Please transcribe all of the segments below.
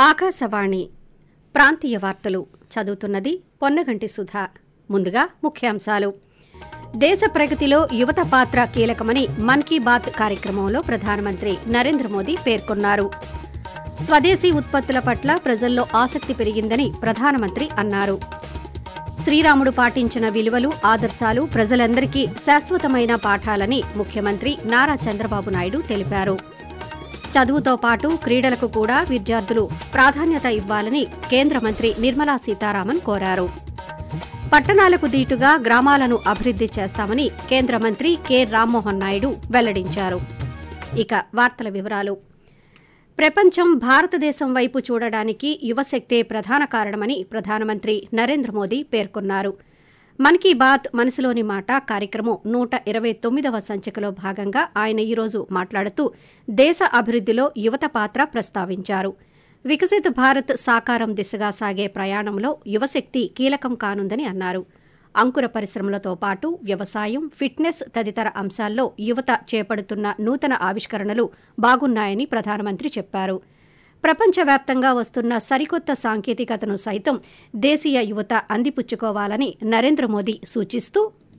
ఆకాశవాణి ప్రాంతీయ వార్తలు చదువుతున్నది పొన్నగంటి సుధా ముందుగా ముఖ్యాంశాలు దేశ ప్రగతిలో యువత పాత్ర కీలకమని మన్ కీ బాత్ కార్యక్రమంలో ప్రధానమంత్రి నరేంద్ర మోదీ పేర్కొన్నారు స్వదేశీ ఉత్పత్తుల పట్ల ప్రజల్లో ఆసక్తి పెరిగిందని ప్రధానమంత్రి అన్నారు శ్రీరాముడు పాటించిన విలువలు ఆదర్శాలు ప్రజలందరికీ శాశ్వతమైన పాఠాలని ముఖ్యమంత్రి నారా చంద్రబాబు నాయుడు తెలిపారు చదువుతో పాటు క్రీడలకు కూడా విద్యార్థులు ప్రాధాన్యత ఇవ్వాలని కేంద్ర మంత్రి నిర్మలా సీతారామన్ కోరారు పట్టణాలకు దీటుగా గ్రామాలను అభివృద్ది చేస్తామని కేంద్ర మంత్రి కె రామ్మోహన్ నాయుడు వెల్లడించారు ఇక వార్తల వివరాలు ప్రపంచం భారతదేశం వైపు చూడడానికి యువశక్తే ప్రధాన కారణమని ప్రధానమంత్రి నరేంద్ర మోదీ పేర్కొన్నారు మన్ కీ బాత్ మనసులోని మాట కార్యక్రమం నూట ఇరవై తొమ్మిదవ సంచికలో భాగంగా ఆయన ఈరోజు మాట్లాడుతూ దేశ అభివృద్దిలో యువత పాత్ర ప్రస్తావించారు వికసిత్ భారత్ సాకారం దిశగా సాగే ప్రయాణంలో యువశక్తి కీలకం కానుందని అన్నారు అంకుర పరిశ్రమలతో పాటు వ్యవసాయం ఫిట్నెస్ తదితర అంశాల్లో యువత చేపడుతున్న నూతన ఆవిష్కరణలు బాగున్నాయని ప్రధానమంత్రి చెప్పారు ప్రపంచవ్యాప్తంగా వస్తున్న సరికొత్త సాంకేతికతను సైతం దేశీయ యువత అందిపుచ్చుకోవాలని నరేంద్ర మోదీ సూచిస్తూ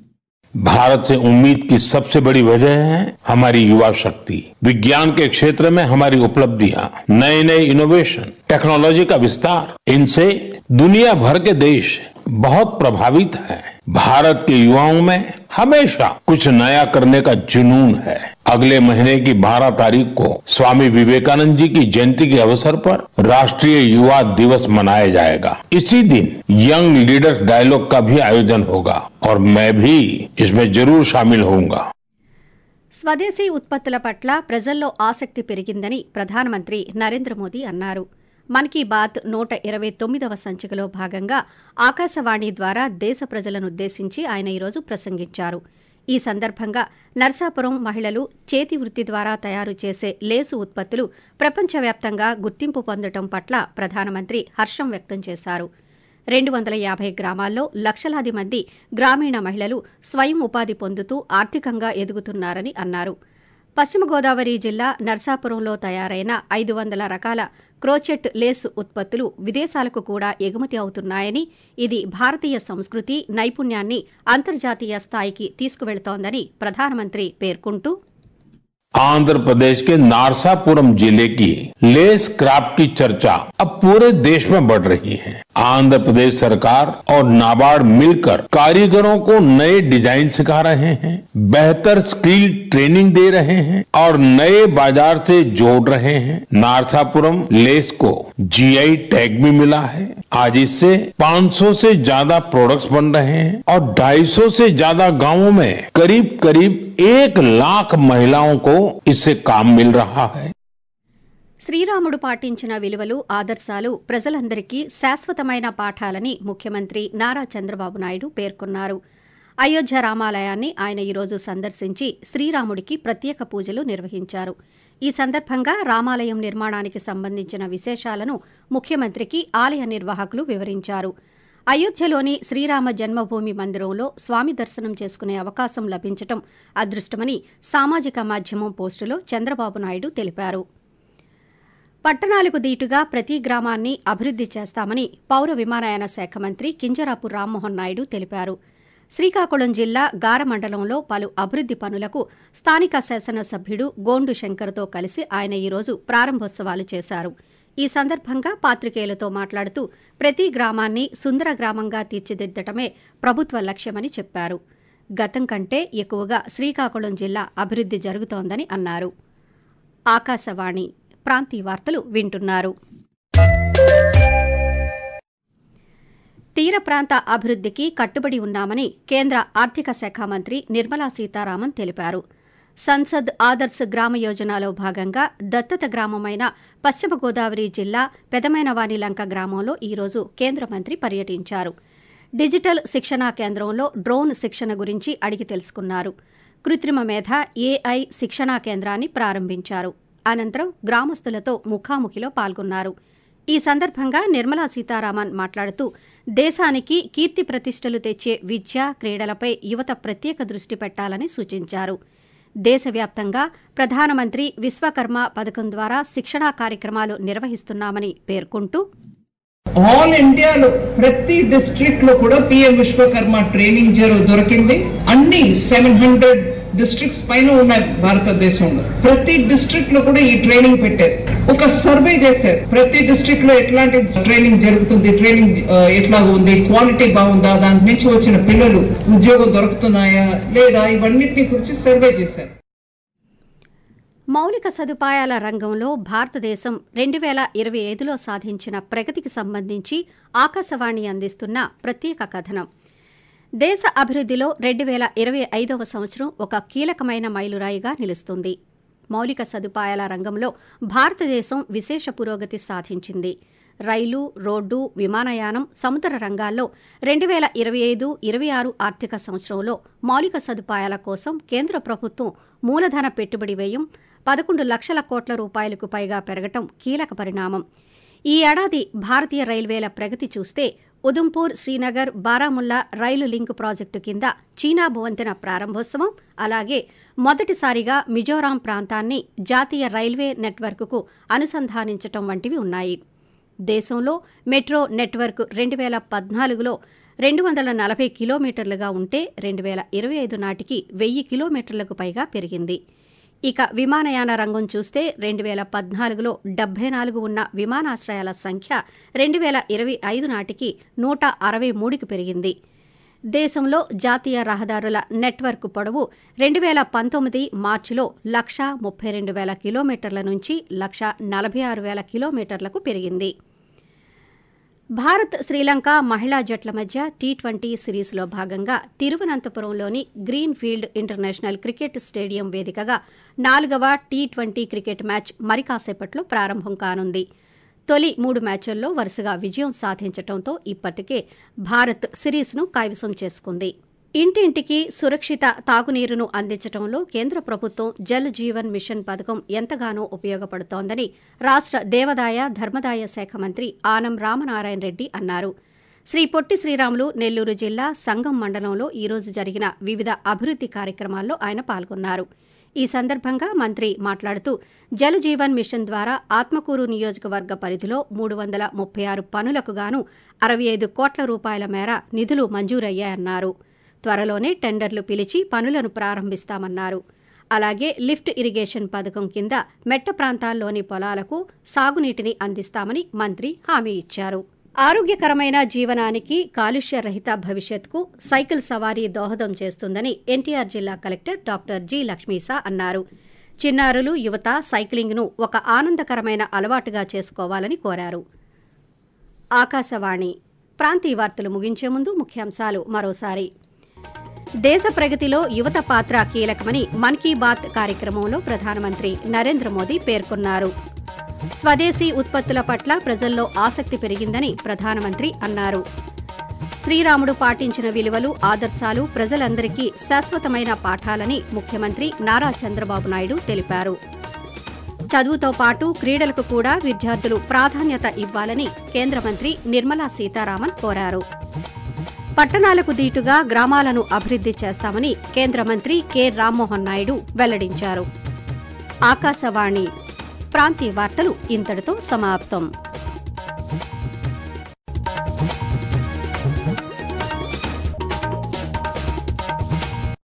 भारत से उम्मीद की सबसे बड़ी वजह है हमारी युवा शक्ति विज्ञान के क्षेत्र में हमारी उपलब्धियां नए नए इनोवेशन टेक्नोलॉजी का विस्तार इनसे दुनिया भर के देश बहुत प्रभावित हैं भारत के युवाओं में हमेशा कुछ नया करने का जुनून है अगले महीने की 12 तारीख को स्वामी विवेकानंद जी की जयंती के अवसर पर राष्ट्रीय युवा दिवस मनाया जाएगा इसी दिन यंग लीडर्स डायलॉग का भी आयोजन होगा और मैं भी इसमें जरूर शामिल होऊंगा స్వదేశీ ఉత్పత్తుల పట్ల ప్రజల్లో ఆసక్తి పెరిగిందని ప్రధానమంత్రి నరేంద్ర మోదీ అన్నారు మన్ కీ బాత్ నూట ఇరవై తొమ్మిదవ సంచికలో భాగంగా ఆకాశవాణి ద్వారా దేశ ప్రజలనుద్దేశించి ఆయన ఈరోజు ప్రసంగించారు ఈ సందర్భంగా నర్సాపురం మహిళలు చేతి వృత్తి ద్వారా తయారు చేసే లేసు ఉత్పత్తులు ప్రపంచవ్యాప్తంగా గుర్తింపు పొందడం పట్ల ప్రధానమంత్రి హర్షం వ్యక్తం చేశారు రెండు వందల యాభై గ్రామాల్లో లక్షలాది మంది గ్రామీణ మహిళలు స్వయం ఉపాధి పొందుతూ ఆర్థికంగా ఎదుగుతున్నారని అన్నారు పశ్చిమ గోదావరి జిల్లా నర్సాపురంలో తయారైన ఐదు వందల రకాల క్రోచెట్ లేస్ ఉత్పత్తులు విదేశాలకు కూడా ఎగుమతి అవుతున్నాయని ఇది భారతీయ సంస్కృతి నైపుణ్యాన్ని అంతర్జాతీయ స్థాయికి తీసుకువెళుతోందని ప్రధానమంత్రి పేర్కొంటూ आंध्र प्रदेश के नारसापुरम जिले की लेस क्राफ्ट की चर्चा अब पूरे देश में बढ़ रही है आंध्र प्रदेश सरकार और नाबार्ड मिलकर कारीगरों को नए डिजाइन सिखा रहे हैं बेहतर स्किल ट्रेनिंग दे रहे हैं और नए बाजार से जोड़ रहे हैं नारसापुरम लेस को जीआई टैग भी मिला है आज इससे 500 से ज्यादा प्रोडक्ट्स बन रहे हैं और 250 से ज्यादा गांवों में करीब करीब एक लाख महिलाओं को इससे काम मिल रहा है శ్రీరాముడు పాటించిన విలువలు ఆదర్శాలు ప్రజలందరికీ శాశ్వతమైన పాఠాలని ముఖ్యమంత్రి నారా చంద్రబాబు నాయుడు పేర్కొన్నారు అయోధ్య రామాలయాన్ని ఆయన ఈరోజు సందర్శించి శ్రీరాముడికి ప్రత్యేక పూజలు నిర్వహించారు ఈ సందర్భంగా రామాలయం నిర్మాణానికి సంబంధించిన విశేషాలను ముఖ్యమంత్రికి ఆలయ నిర్వాహకులు వివరించారు అయోధ్యలోని శ్రీరామ జన్మభూమి మందిరంలో స్వామి దర్శనం చేసుకునే అవకాశం లభించటం అదృష్టమని సామాజిక మాధ్యమం పోస్టులో చంద్రబాబు నాయుడు తెలిపారు పట్టణాలకు దీటుగా ప్రతి గ్రామాన్ని అభివృద్ది చేస్తామని పౌర విమానయాన శాఖ మంత్రి కింజరాపు రామ్మోహన్ నాయుడు తెలిపారు శ్రీకాకుళం జిల్లా గార మండలంలో పలు అభివృద్ది పనులకు స్థానిక శాసనసభ్యుడు గోండు శంకర్తో కలిసి ఆయన ఈరోజు ప్రారంభోత్సవాలు చేశారు ఈ సందర్భంగా పాత్రికేయులతో మాట్లాడుతూ ప్రతి గ్రామాన్ని సుందర గ్రామంగా తీర్చిదిద్దటమే ప్రభుత్వ లక్ష్యమని చెప్పారు గతం కంటే ఎక్కువగా శ్రీకాకుళం జిల్లా అభివృద్ది జరుగుతోందని అన్నారు ఆకాశవాణి ప్రాంతీయ వార్తలు వింటున్నారు తీర ప్రాంత అభివృద్దికి కట్టుబడి ఉన్నామని కేంద్ర ఆర్థిక శాఖ మంత్రి నిర్మలా సీతారామన్ తెలిపారు సంసద్ ఆదర్శ్ గ్రామ యోజనలో భాగంగా దత్తత గ్రామమైన పశ్చిమ గోదావరి జిల్లా పెదమైనవానిలంక గ్రామంలో ఈరోజు కేంద్ర మంత్రి పర్యటించారు డిజిటల్ శిక్షణా కేంద్రంలో డ్రోన్ శిక్షణ గురించి అడిగి తెలుసుకున్నారు కృత్రిమ మేధ ఏఐ శిక్షణా కేంద్రాన్ని ప్రారంభించారు అనంతరం గ్రామస్తులతో ముఖాముఖిలో పాల్గొన్నారు ఈ సందర్భంగా నిర్మలా సీతారామన్ మాట్లాడుతూ దేశానికి కీర్తి ప్రతిష్టలు తెచ్చే విద్య క్రీడలపై యువత ప్రత్యేక దృష్టి పెట్టాలని సూచించారు దేశవ్యాప్తంగా ప్రధానమంత్రి విశ్వకర్మ పథకం ద్వారా శిక్షణా కార్యక్రమాలు నిర్వహిస్తున్నామని పేర్కొంటూ ఆల్ ఇండియాలో ప్రతి డిస్ట్రిక్ట్ లో కూడా పిఎం విశ్వకర్మ ట్రైనింగ్ జరు దొరికింది అన్ని సెవెన్ హండ్రెడ్ డిస్ట్రిక్ట్స్ పైన ఉన్నాయి భారతదేశంలో ప్రతి డిస్ట్రిక్ట్ లో కూడా ఈ ట్రైనింగ్ పెట్టారు ఒక సర్వే చేశారు ప్రతి డిస్ట్రిక్ట్ లో ఎట్లాంటి ట్రైనింగ్ జరుగుతుంది ట్రైనింగ్ ఆ, ఎట్లా ఉంది క్వాలిటీ బాగుందా దాని నుంచి వచ్చిన పిల్లలు ఉద్యోగం దొరుకుతున్నాయా లేదా ఇవన్నిటిని గురించి సర్వే చేశారు మౌలిక సదుపాయాల రంగంలో భారతదేశం రెండు వేల ఇరవై ఐదులో సాధించిన ప్రగతికి సంబంధించి ఆకాశవాణి అందిస్తున్న ప్రత్యేక కథనం దేశ అభివృద్ధిలో రెండు వేల ఇరవై ఐదవ సంవత్సరం ఒక కీలకమైన మైలురాయిగా నిలుస్తుంది మౌలిక సదుపాయాల రంగంలో భారతదేశం విశేష పురోగతి సాధించింది రైలు రోడ్డు విమానయానం సముద్ర రంగాల్లో రెండు వేల ఇరవై ఐదు ఇరవై ఆరు ఆర్థిక సంవత్సరంలో మౌలిక సదుపాయాల కోసం కేంద్ర ప్రభుత్వం మూలధన పెట్టుబడి వ్యయం పదకొండు లక్షల కోట్ల రూపాయలకు పైగా పెరగటం కీలక పరిణామం ఈ ఏడాది భారతీయ రైల్వేల ప్రగతి చూస్తే Udhampur Srinagar Baramulla rail link project కింద చీనా భువంతెన ప్రారంభోత్సవం అలాగే మొదటిసారిగా మిజోరాం ప్రాంతాన్ని జాతీయ రైల్వే నెట్వర్క్కు అనుసంధానించటం వంటివి ఉన్నాయి దేశంలో మెట్రో నెట్వర్క్ రెండు వేల పద్నాలుగులో రెండు వందల నలభై కిలోమీటర్లుగా ఉంటే రెండు వేల ఇరవై ఐదు నాటికి వెయ్యి కిలోమీటర్లకు పైగా పెరిగింది ఇక విమానయాన రంగం చూస్తే రెండు వేల పద్నాలుగులో డెబ్బై నాలుగు ఉన్న విమానాశ్రయాల సంఖ్య రెండు వేల ఇరవై ఐదు నాటికి నూట అరవై మూడుకి పెరిగింది దేశంలో జాతీయ రహదారుల నెట్వర్క్ పొడవు రెండు వేల పంతొమ్మిది మార్చిలో లక్ష ముప్పై రెండు వేల కిలోమీటర్ల నుంచి లక్ష నలభై ఆరు వేల కిలోమీటర్లకు పెరిగింది భారత్ శ్రీలంక మహిళా జట్ల మధ్య టీ ట్వంటీ సిరీస్లో భాగంగా తిరువనంతపురంలోని green field international cricket stadium వేదికగా నాలుగవ టీ ట్వంటీ క్రికెట్ మ్యాచ్ మరి కాసేపట్లో ప్రారంభం కానుంది తొలి మూడు మ్యాచ్ల్లో వరుసగా విజయం సాధించడంతో ఇప్పటికే భారత్ సిరీస్ను కైవసం చేసుకుంది ఇంటింటికి సురక్షిత తాగునీరును అందించడంలో కేంద్ర ప్రభుత్వం జల్ జీవన్ మిషన్ పథకం ఎంతగానో ఉపయోగపడుతోందని రాష్ట దేవాదాయ ధర్మదాయ శాఖ మంత్రి ఆనం రామనారాయణ రెడ్డి అన్నారు శ్రీ పొట్టి శ్రీరాములు నెల్లూరు జిల్లా సంగం మండలంలో ఈరోజు జరిగిన వివిధ అభివృద్ది కార్యక్రమాల్లో ఆయన పాల్గొన్నారు ఈ సందర్భంగా మంత్రి మాట్లాడుతూ జల్ జీవన్ మిషన్ ద్వారా ఆత్మకూరు నియోజకవర్గ పరిధిలో మూడు వందల ముప్పై ఆరు పనులకు గాను అరవై ఐదు కోట్ల రూపాయల మేర నిధులు మంజూరయ్యాయన్నారు త్వరలోనే టెండర్లు పిలిచి పనులను ప్రారంభిస్తామన్నారు అలాగే లిఫ్ట్ ఇరిగేషన్ పథకం కింద మెట్ట ప్రాంతాల్లోని పొలాలకు సాగునీటిని అందిస్తామని మంత్రి హామీ ఇచ్చారు ఆరోగ్యకరమైన జీవనానికి కాలుష్య రహిత భవిష్యత్కు సైకిల్ సవారీ దోహదం చేస్తుందని ఎన్టీఆర్ జిల్లా కలెక్టర్ డాక్టర్ జి లక్ష్మీసా అన్నారు చిన్నారులు యువత సైక్లింగ్ను ఒక ఆనందకరమైన అలవాటుగా చేసుకోవాలని కోరారు ఆకాశవాణి ప్రాంతీయ వార్తలు ముగించే ముందు ముఖ్యాంశాలు మరోసారి దేశ ప్రగతిలో యువత పాత్ర కీలకమని మన్ కీ బాత్ కార్యక్రమంలో ప్రధానమంత్రి నరేంద్ర మోదీ పేర్కొన్నారు స్వదేశీ ఉత్పత్తుల పట్ల ప్రజల్లో ఆసక్తి పెరిగిందని ప్రధానమంత్రి అన్నారు శ్రీరాముడు పాటించిన విలువలు ఆదర్శాలు ప్రజలందరికీ శాశ్వతమైన పాఠాలని ముఖ్యమంత్రి నారా చంద్రబాబు నాయుడు తెలిపారు చదువుతో పాటు క్రీడలకు కూడా విద్యార్థులు ప్రాధాన్యత ఇవ్వాలని కేంద్ర మంత్రి నిర్మలా సీతారామన్ కోరారు పట్టణాలకు దీటుగా గ్రామాలను అభివృద్ది చేస్తామని కేంద్ర మంత్రి కె రామ్మోహన్ నాయుడు వెల్లడించారు ఆకాశవాణి ప్రాంతీయ వార్తలు ఇంతటితో సమాప్తం